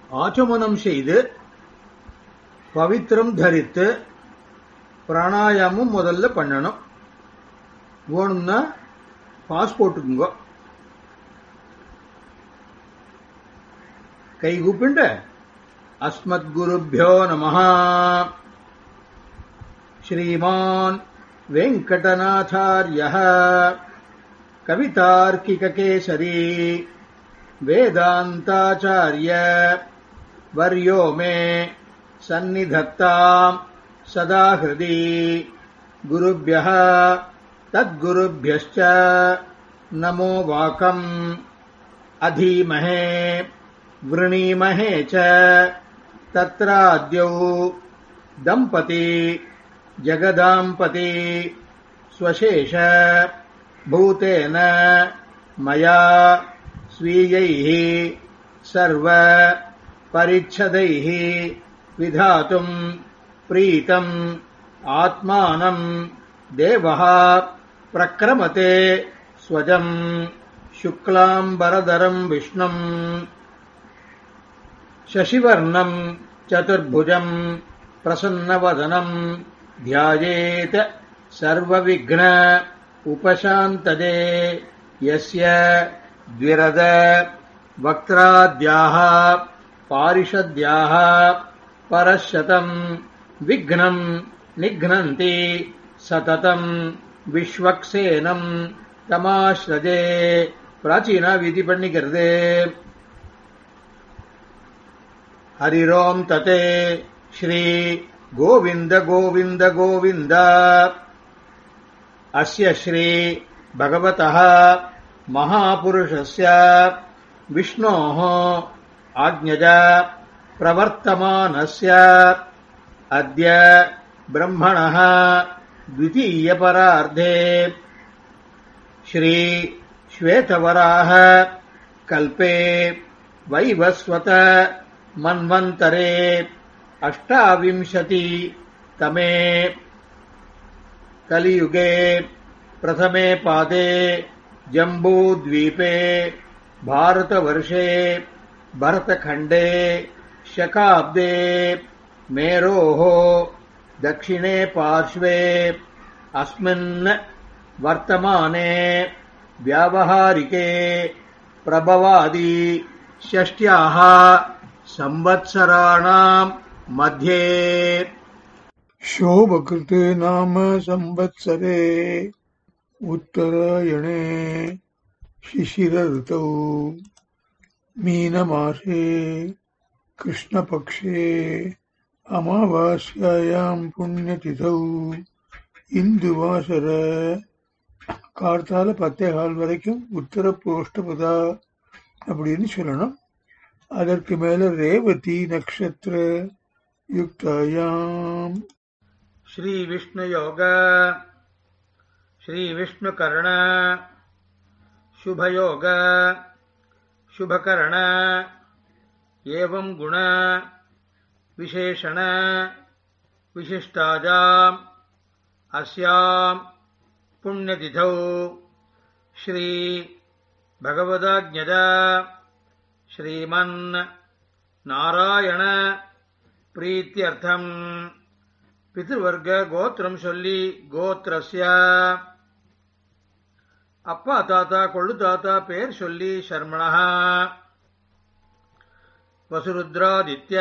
ஆச்சமனம் செய்து பவித்திரம் தரித்து பிராணாயாமம் முதல்ல பண்ணணும் வேணும்னா பாஸ் போட்டுக்குங்க கை கூப்பிண்டு अस्मद्गुरुभ्यो नमः श्रीमान् वेङ्कटनाथार्यः कवितार्किककेसरी वेदान्ताचार्य वर्यो मे सन्निधत्ताम् सदा हृदि गुरुभ्यः तद्गुरुभ्यश्च नमो वाकम् अधीमहे वृणीमहे च तत्राद्यौ दम्पती जगदाम्पती स्वशेष भूतेन मया स्वीयैः सर्व परिच्छदैः विधातुम् प्रीतम् आत्मानम् देवः प्रक्रमते स्वजम् शुक्लाम्बरधरम् विष्णुम् शशिवर्णम् चतुर्भुजम् प्रसन्नवदनम् ध्यायेत सर्वविघ्न उपशान्तदे यस्य द्विरद वक्त्राद्याः पारिषद्याः परशतम् विघ्नम् निघ्नन्ति सततम् विश्वक्सेनम् तमाश्रजे பிராச்சீனா விதி பண்ணிக்கிறது हरिरोम् तते श्री गोविन्द गोविन्द गोविन्द अस्य श्री भगवतः महापुरुषस्य विष्णोः आज्ञजा प्रवर्तमानस्य अद्य ब्रह्मणः द्वितीयपरार्धे श्री श्वेतवराह कल्पे वैवस्वत मन्वन्तरे अष्टाविंशति तमे कलियुगे प्रथमे पादे जम्बूद्वीपे भारतवर्षे भरतखण्डे शकाब्दे मेरोः दक्षिणे पार्श्वे अस्मिन् वर्तमाने व्यावहारिके प्रभवादि षष्ट्याः संवत्सराणाम् मध्ये शोभकृते नाम संवत्सरे उत्तरायणे शिशिरऋतौ मीनमासे कृष्णपक्षे अमावास्यायाम् पुण्यतिथौ இந்துவாசர கார்த்தால பத்தே கால் வரைக்கும் உத்தர புரோஷ்டபதா அப்படின்னு சொல்லணும் அதற்கு மேல ரேவதி நட்சத்திர யுக்தாயாம் श्रीविष्णुयोग श्रीविष्णुकर्ण शुभयोग शुभकर्ण एवं गुण विशेषण विशिष्टाजाम् अस्याम् पुण्यतिथौ श्री भगवदाज्ञजा श्रीमन् नारायण प्रीत्यर्थम् பிதிர்வர்க்க கோத்திரம் சொல்லி கோத்திரஸ்ய அப்பா தாத்தா கொள்ளு தாத்தா பேர் சொல்லி சர்மணா வசுருத்ராதித்ய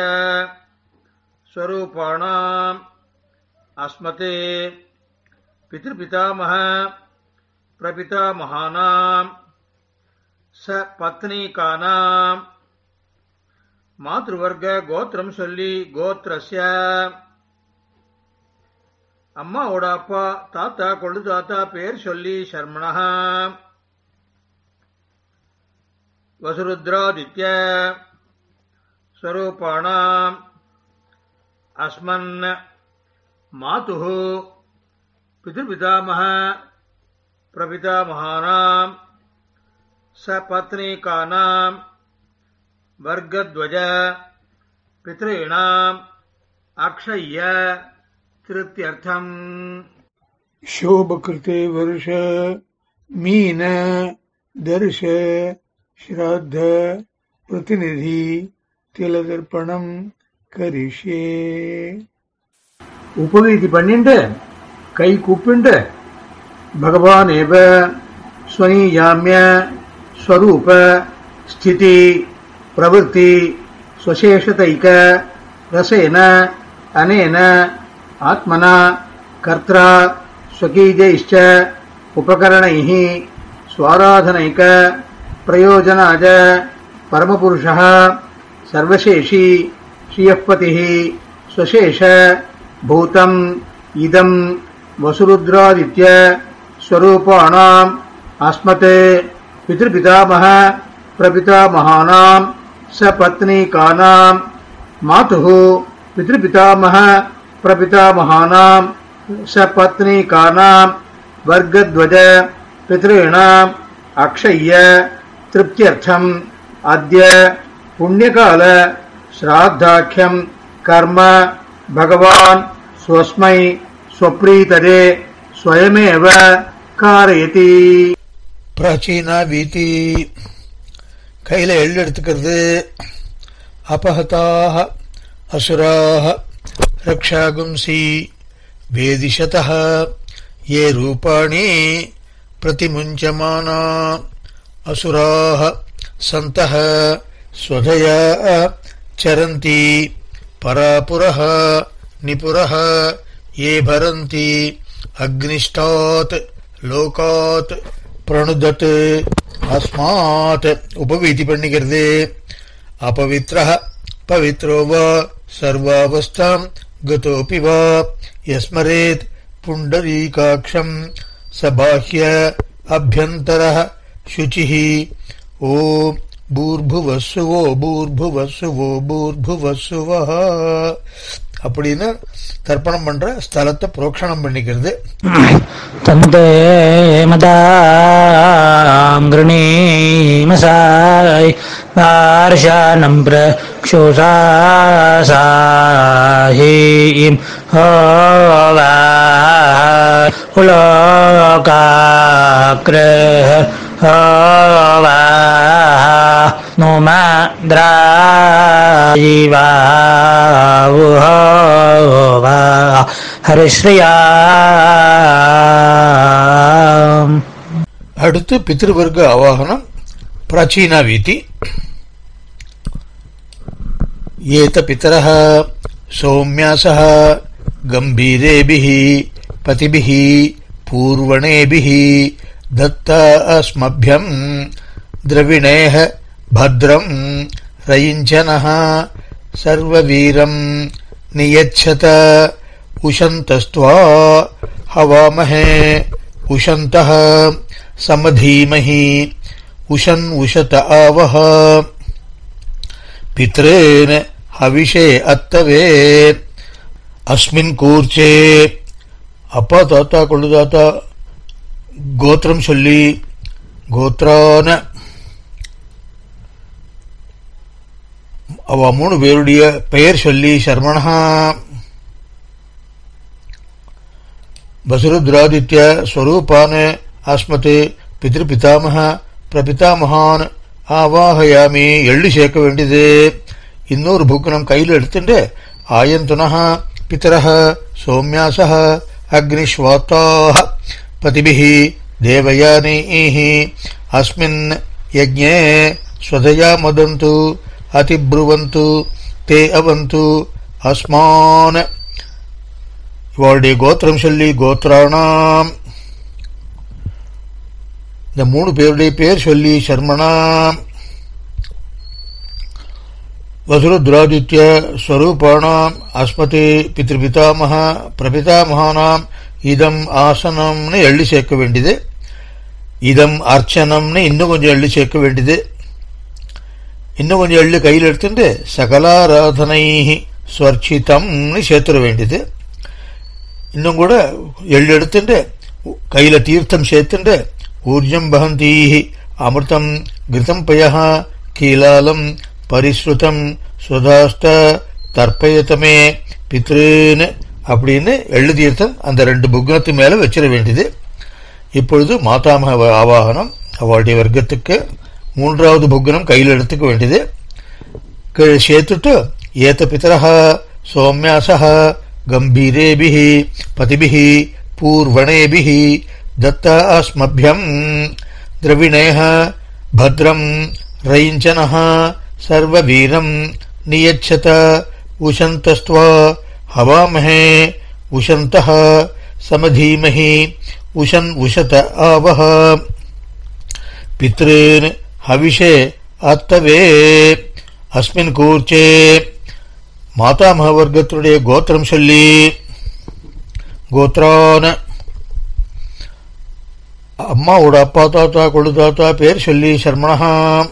ஸ்வரூபாணாம் அஸ்மதே பிதிர்பிதாமக பிரபிதாமகானாம் ச பத்னிகானாம் மாத்ருவர்க்க கோத்திரம் சொல்லி கோத்திரஸ்ய அம்மாவோட அப்பா தாத்தா கொள்ளு தாத்தா பேர் சொல்லி சர்மணா வசுருத்ராதித்ய ஸ்வரூபாணாம் அஸ்மன் மாதுः பிதிர்பிதாமக பிரபிதாமகானாம் சபத்னிகானாம் வர்க்கத்வஜ பித்ॄணாம் அக்ஷய்ய திருப்தியர்த்தம் शोभकृते वर्ष मीन दर्श श्राद्ध प्रतिनिधि திலதர்ப்பணம் கரிஷே உபவீதி பண்ணிண்டு கை கூப்பிண்டு பகவான் ஏவ ஸ்வனீயாமிய ஸ்வரூப ஸ்திதி பிரவೃತ್ತಿ स्वशेषतैक रसेन अनेन आत्मना कर्त्रा स्वकीयैश्च उपकरणैः स्वाराधनैक प्रयोजनाय परमपुरुषः सर्वशेषी श्रियःपतिः स्वशेष भूतम् इदम् वसुरुद्रादित्य स्वरूपाणाम् अस्मत् पितृपितामह प्रपितामहानाम् सपत्नीकानाम् मातुः पितृपितामह प्रपितामहानाम् सपत्नीकानाम् वर्गध्वज पितॄणाम् अक्षय्य तृप्त्यर्थम् अद्य पुण्यकाल श्राद्धाख्यम् कर्म भगवान् स्वस्मै स्वप्रीतरे स्वयमेव कारयति பிராச்சீனா வீதி கையில எள்ளு எடுத்துக்கிறது அபகதாக அசுராக ரக்ஷாகும்சி வேதிஷதः ये रूपाणि प्रतिमुञ्चमाना असुराः सन्तः स्वधया चरन्ति परापुरः निपुरः ये भरन्ति अग्निष्टात् लोकात् प्रणुदत् अस्मात् उपवीति பண்ணிக்கிறது अपवित्रः पवित्रो वा सर्वावस्थाम् गतोऽपि वा यस्मरेत् पुण्डरीकाक्षम् स बाह्य अभ्यन्तरः शुचिः ॐ பூர்புவசுவோ பூர்புவசுவோ பூர்புவசுவः அப்படின்னு தர்ப்பணம் பண்ற ஸ்தலத்தை புரோக்ஷணம் பண்ணிக்கிறது तन्ते मदाम् गृणीमसाय वार्षानम् प्रक्षुषासाहीम् होवा उलोकाग्रह होवा नुमद्रायिवा ஹரிஸ்ரீயாம் அடுத்து பித்ருவர்க்க அவாகனம் பிராச்சீனா வீதி ஏத பிதரः சௌமியாசः गम्भीरेभिः पतिभिः पूर्वणेभिः दत्ता अस्मभ्यम् द्रविणेः भद्रम् रयिञ्चनः सर्ववीरम् नियच्छत उशन्तस्त्वा हवामहे उशन्तः समधीमहि उशन् उशत आवह पितॄन् हविषे अत्तवे अस्मिन् கூர்ச்சே அப்பா தாத்தா கொள்ளு தாத்தா கோத்திரம் சொல்லி கோத்ரான அவ மூணு பேருடைய பெயர் சொல்லி சர்மணா வசுருத்ராதித்ய ஸ்வரூபான் அஸ்மத் பிதிருபிதாமக பிரபிதாமகான் ஆவாகயாமி எள்ளு சேர்க்க வேண்டியது இன்னொரு புக்கனம் கையில் எடுத்துட்டு ஆயந்துனः பிதரः சௌமியாசः அக்னிஷ்வாத்தாः பதிபிः தேவயானீः அஸ்மின் யஜ்ஞே ஸ்வதயா மதந்து அதிப்ருவந்து தே அவது அஸ்மான் இவளுடைய கோத்திரம் சொல்லி கோத்ராணாம் இந்த மூணு பேருடைய பேர் சொல்லி சர்மணாம் வசுருத்ராதித்ய ஸ்வரூபாணாம் அஸ்மதி பித்ருபிதாமக பிரபிதாமகானாம் இதம் ஆசனம்னு எள்ளி சேர்க்க வேண்டியது இதம் அர்ச்சனம்னு இன்னும் கொஞ்சம் எள்ளி சேர்க்க வேண்டியது இன்னும் கொஞ்சம் எள்ளு கையில் எடுத்துட்டு சகலாராதனை ஸ்வர்ச்சிதம்னு சேர்த்துட வேண்டியது இன்னும் கூட எள்ளு எடுத்துட்டு கையில தீர்த்தம் சேர்த்துட்டு ஊர்ஜம் பகந்தீஹி அமிர்தம் கிருதம் பய கீலாலம் பரிஸ்ருதம் சுதாஸ்த தர்ப்பயத்தமே பித்ருன்னு அப்படின்னு எள்ளு தீர்த்தம் அந்த ரெண்டு புக்னத்து மேல வச்சிட வேண்டியது இப்பொழுது மாதாமக ஆவாகனம் அவளுடைய வர்க்கத்துக்கு மூன்றாவது புக்னம் கையில் எடுத்துக்க வேண்டியது கீழே சேர்த்துட்டு ஏத்த பிதரः சோம்யாசः கம்பீரேபிः பதிபிः பூர்வணேபிः दत्ता अस्मभ्यम् द्रविणेः भद्रम् रयिञ्चनः सर्ववीरम् नियच्छत उशन्तस्त्वा हवामहे उशन्तः समधीमहि उशन् उशत आवह पितॄन् हविषे அத்தவே அஸ்மின் கூர்ச்சே மாதாமக வர்க்கத்துடைய கோத்திரம் சொல்லி கோத்ரான அம்மாவோட அப்பா தாத்தா கொழு தாத்தா பேர் சொல்லி சர்மணா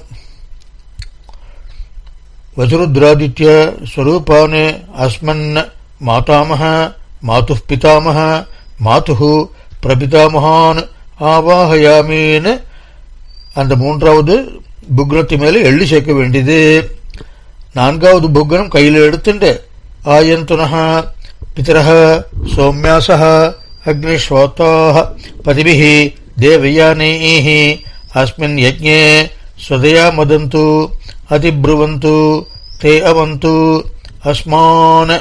வசுருத்ராதித்ய ஸ்வரூபான் அஸ்மன் மாதாமக மாது பிதாமக மாது பிரபிதாமகான் ஆவாகயாமீன்னு அந்த மூன்றாவது புக்னத்து மேல எள்ளி சேர்க்க வேண்டியது நான்காவது புக்னம் கையில் எடுத்துட்டு ஆயந்துனः பிதரः சௌமியாசः அக்னிஸ்ரோத்தாः பதிபிः தேவயானைः अस्मिन् यज्ञे स्वदया मदन्तु अतिब्रुवन्तु ते अवन्तु अस्मान्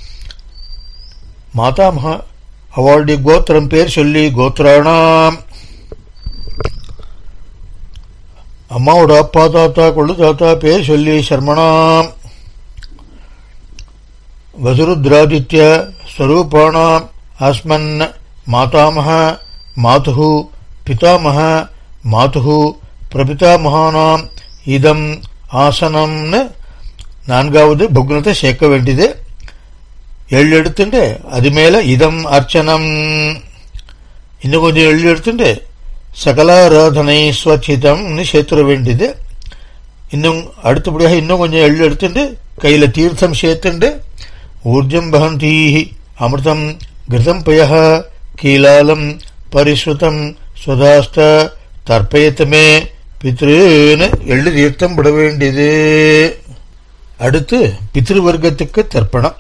மாதாமக அவளுடைய கோத்திரம் பேர் சொல்லி கோத்திராணாம் அம்மாவோட அப்பா தாத்தா கொள்ளு தாத்தா பேர் சொல்லி சர்மணாம் வசுருத்ராதித்ய ஸ்வரூபாணாம் அஸ்மன் மாதாமக மாது பிதாமக மாது பிரபிதாமகானாம் இதம் ஆசனம்னு நான்காவது புக்னத்தை சேர்க்க வேண்டியது எள்ளு எடுத்துட்டு அது மேல இதம் அர்ச்சனம் இன்னும் கொஞ்சம் எள்ளு எடுத்துட்டு சகலாராதனை ஸ்வச்சிதம்னு சேர்த்துட வேண்டியது இன்னும் அடுத்தபடியாக இன்னும் கொஞ்சம் எள்ளு எடுத்துட்டு கையில தீர்த்தம் சேர்த்துண்டு ஊர்ஜம் பகந்தீஹி அமிர்தம் கிருதம் பய கீலாலம் பரிசுத்தம் சுதாஸ்த தர்ப்பயத்தமே பித்ருன்னு எள்ளு தீர்த்தம் விட வேண்டியது அடுத்து பித்ருவர்க்கத்துக்கு தர்ப்பணம்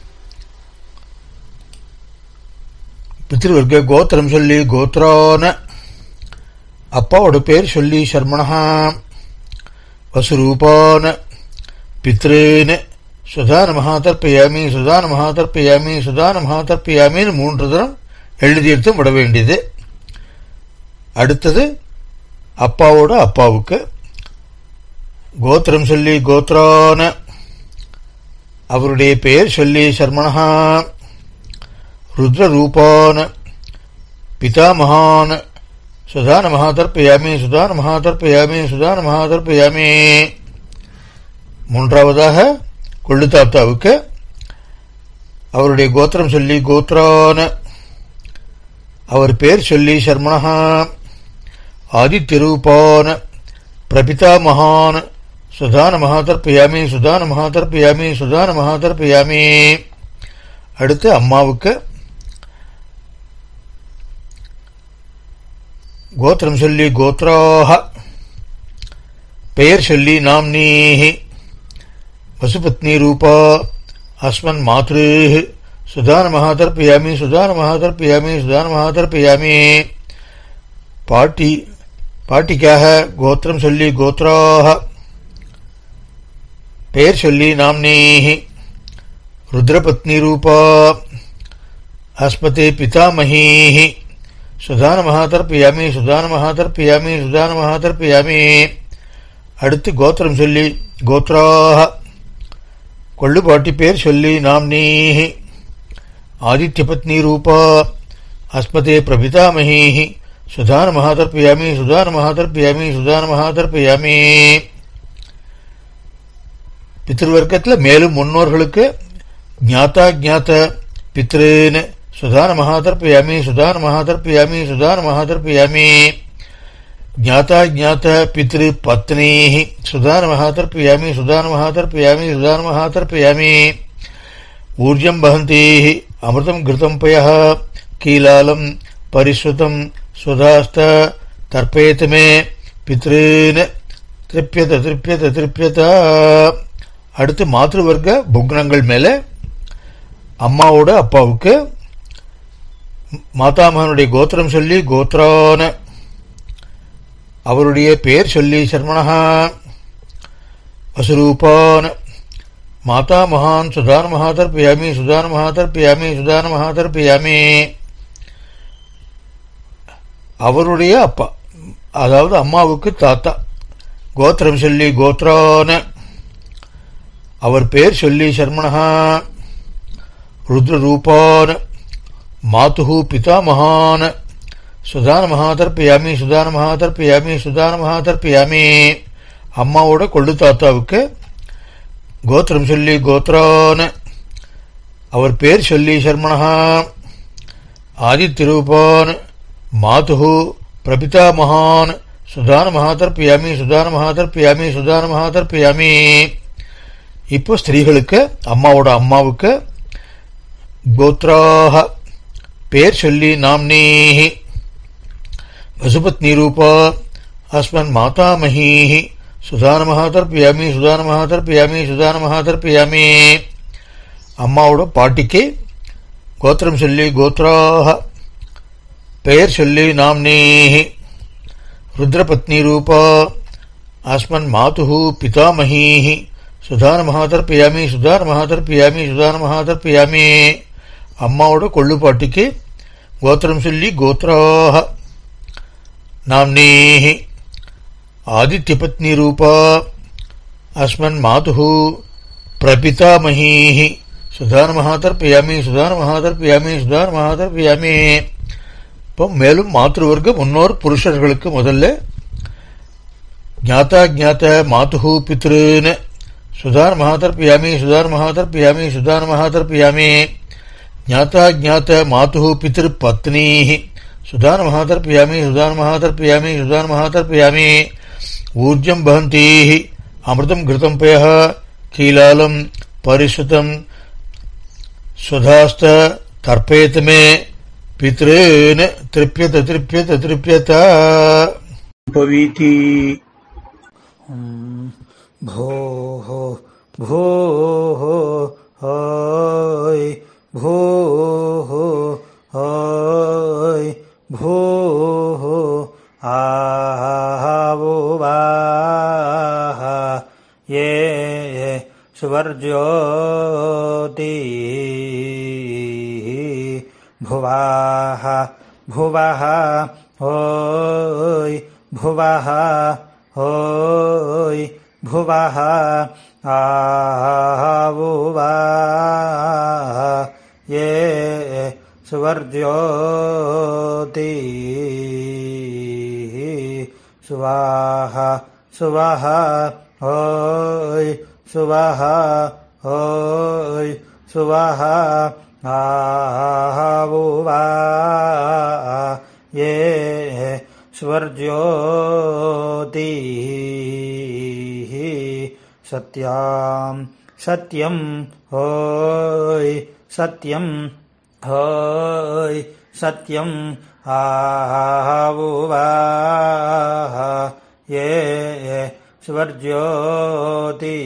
பித்ருவர்க்க கோத்திரம் சொல்லி கோத்ரான அப்பாவோட பேர் சொல்லி சர்மணா வசுரூபான பித்ருன்னு சுதா நமஹா தர்ப்பயாமி சுதா நமஹா தர்ப்பயாமி சுதா நமஹா தர்ப்பயாமின்னு மூன்று தரம் எழுதியிருத்தும் விட வேண்டியது அடுத்தது அப்பாவோட அப்பாவுக்கு கோத்திரம் சொல்லி கோத்ரான அவருடைய பெயர் சொல்லி சர்மணா ருத்ரரூபான் பிதாமகான் சுதா நமஹா தர்ப்பயாமி சுதா நமஹா தர்ப்பயாமி சுதா நமஹா தர்ப்பயாமி மூன்றாவதாக கொள்ளு தாத்தாவுக்கு அவருடைய கோத்திரம் சொல்லி கோத்ரான அவர் பேர் சொல்லி சர்மணா ஆதித்யரூபான் பிரபிதாமகான் சுதான மகாதர்ப்பயாமி சுதான மகாதர்ப்பயாமி சுதான மகாதர்ப்பயாமி அடுத்து அம்மாவுக்கு கோத்திரம் சொல்லி கோத்ராக பெயர் சொல்லி நாம்னீஹி वसुपत्नी रूपा अस्मन् मातृः सुधानमहातर्पयामि सुधानमहातर्पयामि सुधानमहातर्पयामि பாட்டி பாட்டிக்காக கோத்திரம் சொல்லி கோத்ராக பெயர் சொல்லி நாம்னீஹி ருத்ரபத்னி ரூபா அஸ்மதே பிதாமகீஹி சுதான மகாதர்ப்பயாமி சுதான மகாதர்ப்பயாமி சுதான மகாதர்ப்பயாமி அடுத்து கோத்திரம் சொல்லி கோத்ராக கொள்ளுபாட்டி பேர் சொல்லி நாம்னீஹி ஆதித்யபத்னி ரூபா அஸ்மதே பிரபிதாமகீஹி சுதான மகாதர்ப்பயாமி சுதான மகாதர்ப்பயாமி சுதான மகாதர்ப்பயாமி பித்ருவர்க்கத்தில் மேலும் முன்னோர்களுக்கு ஞாத்தா ஞாத்த பித்ருன்னு சுதான மகாதர்ப்பயாமி சுதான மகாதர்ப்பயாமி சுதான மகாதர்ப்பயாமி ज्ञाता ज्ञात पितृ पत्नी सुधान महातर्पयामी सुधान महातर्पयामी सुधान महातर्पयामी ऊर्जं वहन्ति अमृतं घृतं पयः कीलालं परिश्रुतं सुधास्त तर्पयत मे பித்ருன்னு திருப்பியத திருப்பியத திருப்பியத அடுத்து மாத்திருவர்க்க புக்னங்கள் மேல அம்மாவோட அப்பாவுக்கு மாதாமகனுடைய கோத்திரம் சொல்லி கோத்ரான அவருடைய பெயர் சொல்லி சர்மணா வசுரூபான் மாதா மகான் சுதானமஹா தர்ப்பயாமி சுதானமஹா தர்ப்பயாமி சுதானமஹா தர்ப்பயாமி அவருடைய அப்பா அதாவது அம்மாவுக்கு தாத்தா கோத்திரம் சொல்லி கோத்ரான அவர் பேர் சொல்லி சர்மணஹா ருத்ரரூபான மாதுஹு பிதாமகான சுதானமஹா தர்ப்பயாமி சுதானமஹா தர்ப்பயாமி சுதானமஹா தர்ப்பயாமி அம்மாவோட கொள்ளு தாத்தாவுக்கு கோத்திரம் சொல்லி கோத்ரான அவர் பேர் சொல்லி சர்மணஹா ஆதித்யரூபான் மாதுஹு பிரபிதாமகான் சுதானமஹா தர்ப்பயாமி சுதானமஹா தர்ப்பயாமி சுதானமஹா தர்ப்பயாமி இப்போ ஸ்திரீகளுக்கு அம்மாவோட அம்மாவுக்கு கோத்ராக பேர் சொல்லி நாம்னீஹி வசுபத்னி ரூபா அஸ்மன் மாதாமஹீஹி சுதானமஹா தர்ப்பயாமி சுதானமஹா தர்ப்பயாமி சுதானமஹா தர்ப்பயாமி அம்மாவோட பாட்டிக்கு கோத்திரம் சொல்லி கோத்ராக பெயர் சொல்லி நாம்னீஹி ருத்ரபத்னி ரூபா அஸ்மன் மாதுஹு பிதாமஹீஹி சுதானமஹா தர்ப்பயாமி சுதானமஹா தர்ப்பயாமி சுதானமஹா தர்ப்பயாமி அம்மாவோட கொள்ளு பாட்டிக்கு கோத்திரம் சொல்லி கோத்ராக நாம்னீஹி ஆதித்யபத்னி ரூபா அஸ்மன் மாதுஹு பிரபிதாமஹீஹி சுதானமஹா தர்ப்பயாமி சுதானமஹா தர்ப்பயாமி சுதானமஹா தர்ப்பயாமி இப்போ மேலும் மாத்ருவர்க்க முன்னோர் புருஷர்களுக்கு முதல்ல ஞாதா ஞாத மாதுஹு பித்ருன்னு சுதார் மகாதர்ப்பயாமி சுதார் மகாதர்ப்பயாமி சுதார் மகாதர்ப்பயாமி ஞாதா ஞாத மாதுஹு பித்ரு பத்னீஹ சுதார் மகாதர்ப்பயாமி சுதார் மகாதர்ப்பயாமி சுதார் மகாதர்ப்பயாமி ஊர்ஜம் பகந்தீஹ அமிர்தம் கிருதம் பய கீலாலம் பரிசுதம் சுதாஸ்த தர்ப்பயத் மே பித்ருன் திருப்பியத திருப்பியத திருப்பியத उपवीति भोः भोः हाय भोः हाय भोः आवो वाः ये सुवर्ज्योति भुवाः भुवः होय भुवः होय भुवः आवुवाः ये सुवर्ज्योति सुवाहा सुवः होय सुवः होय सुवः आहुवा ये स्वर्ज्योति सत्याम् सत्यम् होय सत्यम् होय सत्यम् आहुवा ये स्वर्ज्योति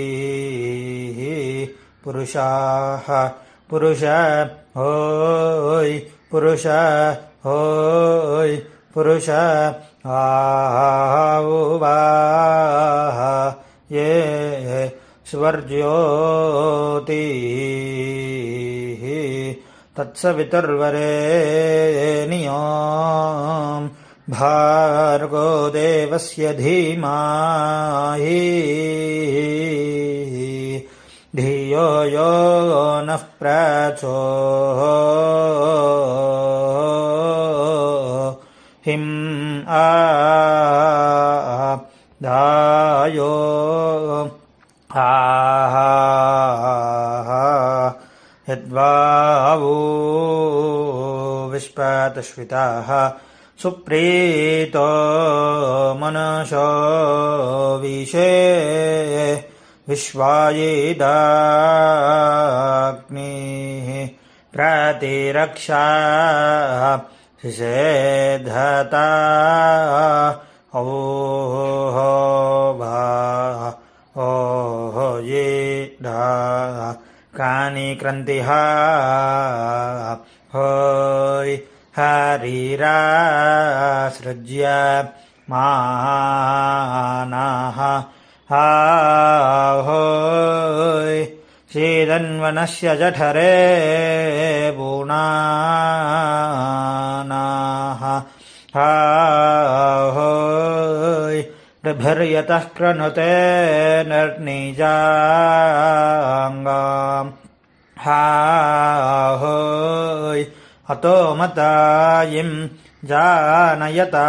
पुरुषाः पुरुष होय पुरुष होय पुरुष आहुवाः ये स्वर्ज्योति तत्सवितुर्वरेण्यम् भार्गो देवस्य धीमाहि धियो यो नः प्राचो हिम् आ दायो आहा यद्वावो विश्वातश्विताः सुप्रीतो मनसो विशे विश्वायेदाग्निः प्रतिरक्षा शिषेधता ओह भा ओह ये ढा कानि क्रन्तिः होय हरिरासृज्य मानाः हा होय सीदन्वनस्य जठरे पूनानाः हाहोय् प्रभिर्यतः क्रनुते नर्निजाङ्गाम् हाहोय् अतो मतायिम् जानयता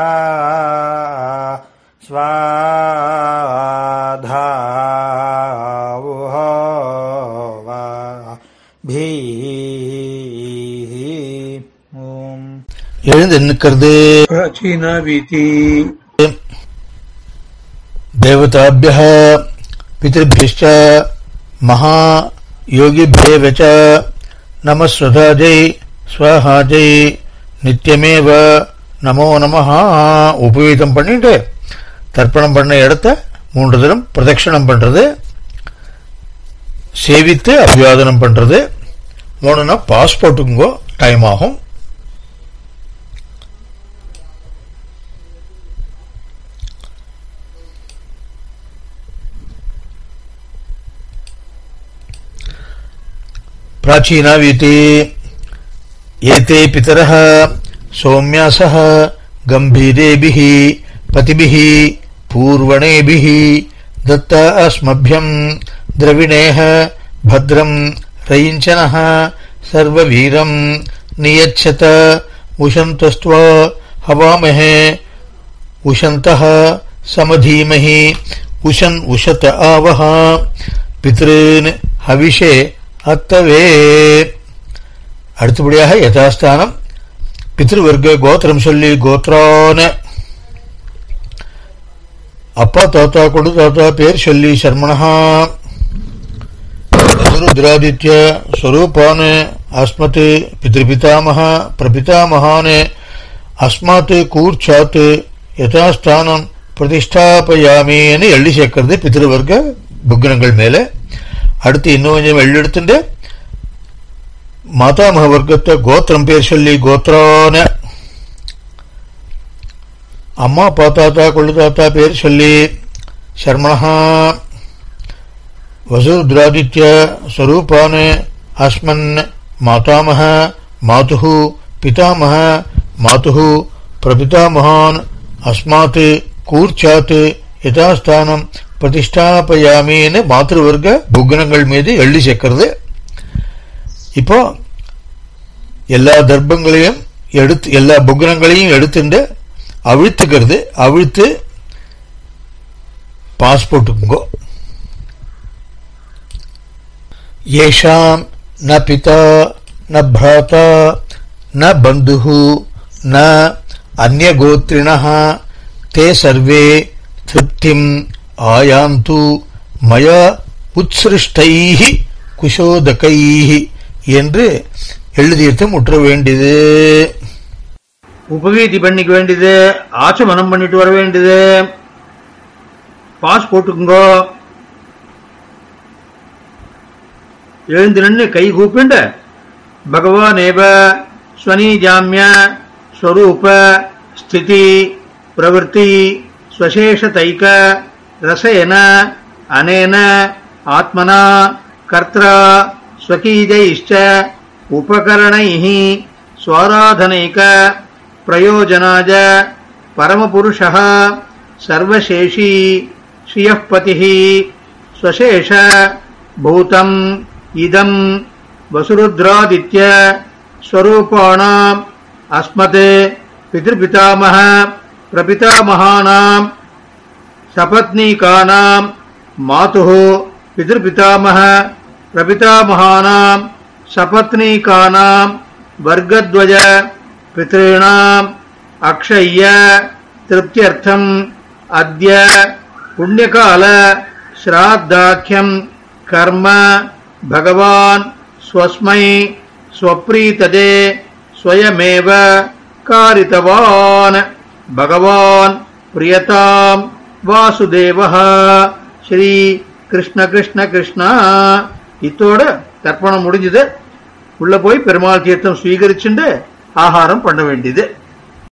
स्वाधावुहो वा भीः ॐ எழுந்து நிற்கிறது प्राचीना वीति देवताभ्यः पितृभ्यश्च महायोगिभ्येव च नमः स्वधाजै ஸ்வஹாஜை நித்தியமேவ நமோ நமஹ உபவீதம் பண்ணிட்டு தர்ப்பணம் பண்ண இடத்த மூன்று தரம் பிரதட்சணம் பண்றது சேவித்து அபிவாதனம் பண்றது வேணும்னா பாஸ்போர்ட்டுங்கோ டைம் ஆகும் प्राचीनावीति एते पितरः सौम्यासः गम्भीरेभिः पतिभिः पूर्वणेभिः दत्ता अस्मभ्यम् द्रविणेः भद्रम् रयिञ्चनः सर्ववीरम् नियच्छत उशन्तस्त्वा हवामहे उशन्तः समधीमहि उशन् उशत आवः பித்ருன் ஹவிஷே அத்தவே அடுத்தபடியாக யதாஸ்தானம் பித்ருவர்க்க கோத்திரம் சொல்லி கோத்ரான அப்பா தாத்தா கொடு தாத்தா பேர் சொல்லி சர்மணஹா ருத்ராதித்ய ஸ்வரூபான் அஸ்மத் பித்ருபிதாமக பிரபிதாமகான் அஸ்மாத் கூர்ச்சாத் யதாஸ்தானம் பிரதிஷ்டாபயாமின்னு எள்ளி சேர்க்கிறது பித்ருவர்க்க புக்னங்கள் மேலே அடுத்து இன்னும் கொஞ்சம் எள்ளி எடுத்துட்டு மாதாமக வர்க்கத்தை கோத்திரம் பேர் சொல்லி கோத்ரான அம்மா அப்பா தாத்தா கொள்ளு தாத்தா பேர் சொல்லி சர்மணா வசுருத்ராதித்ய ஸ்வரூபான் அஸ்மன் மாதாமக மாது பிதாமக மாது பிரபிதாமகான் அஸ்மாத் கூர்ச்சாத் யதாஸ்தானம் பிரதிஷ்டாபயாமின்னு மாத்திருவர்க்க புக்னங்கள் மீது எள்ளி சேர்க்கிறது இப்போ எல்லா தர்ப்பங்களையும் எடுத்து எல்லா புக்னங்களையும் எடுத்துட்டு அவிழ்த்துக்கிறது அவிழ்த்து பாஸ்போர்ட்டுங்கோ येषां न पिता न भ्राता न बन्धुः न अन्यगोत्रिणः ते सर्वे तृप्तिम् आयान्तु मया உத்சிருஷ்டைः குஷோதகைः என்று எழுதியது முற்ற வேண்டியது உபவீதி பண்ணிக்க வேண்டியது ஆச்சமனம் பண்ணிட்டு வர வேண்டியது பாஸ் போட்டுக்குங்கோ எழுந்து நின்று கை கூப்பிண்டு பகவானேவ ஸ்வனீஜாமிய ஸ்வரூப ஸ்திதி பிரவೃತ್ತಿ ஸ்வசேஷதைக ரசயன அனேன ஆத்மனா கர்த்தா ஸ்வகீஜைश्च उपकरणैः स्वाराधनैक प्रयोजनाय परमपुरुषः सर्वशेषी श्रियः पतिः स्वशेष भूतम् इदम् वसुरुद्रादित्य स्वरूपाणाम् अस्मत् पितृपितामह प्रपितामहानाम् सपत्नीकानाम् मातुः पितृपितामह प्रपितामहानाम् सपत्नीकानाम् वर्गद्वय पितॄणाम् अक्षय्य तृप्त्यर्थम् अद्य पुण्यकाल श्राद्धाख्यम् कर्म भगवान् स्वस्मै स्वप्रीतदे स्वयमेव कारितवान् भगवान् प्रियताम् வாசுதேவः ஸ்ரீ கிருஷ்ண கிருஷ்ண கிருஷ்ணா இத்தோட தர்ப்பணம் முடிஞ்சது உள்ள போய் பெருமாள் தீர்த்தம் ஸ்வீகரிச்சுண்டு ஆகாரம் பண்ண வேண்டியது